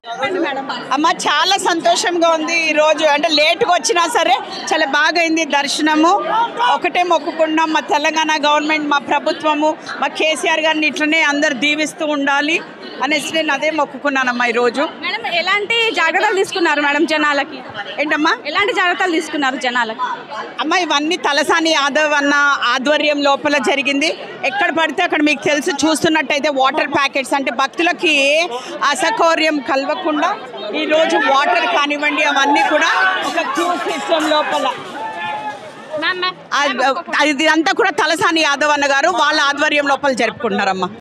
అమ్మ చాలా సంతోషంగా ఉంది ఈ రోజు అంటే లేట్గా వచ్చినా సరే చాలా బాగా అయింది దర్శనము ఒకటే మొక్కుకున్నాం మా తెలంగాణ గవర్నమెంట్ మా ప్రభుత్వము మా కేసీఆర్ గారిని ఇట్లనే అందరు దీవిస్తూ ఉండాలి అనేసి నేను అదే మొక్కుకున్నానమ్మా ఈరోజు మేడం ఎలాంటి జాగ్రత్తలు తీసుకున్నారు మేడం జనాలకి ఏంటమ్మా ఎలాంటి జాగ్రత్తలు తీసుకున్నారు జనాలకి అమ్మ ఇవన్నీ తలసాని యాదవ్ అన్న ఆధ్వర్యం లోపల జరిగింది ఎక్కడ పడితే అక్కడ మీకు తెలుసు చూస్తున్నట్టయితే వాటర్ ప్యాకెట్స్ అంటే భక్తులకి అసౌకర్యం కలవకుండా ఈరోజు వాటర్ కానివ్వండి అవన్నీ కూడా ఒక క్యూ సిస్టమ్ లోపల మ్యామ్ అది- అది అంతా కూడా తలసాని యాదవ్ అన్న గారు వాళ్ళ ఆధ్వర్యం లోపల జరుపుకుంటున్నారమ్మా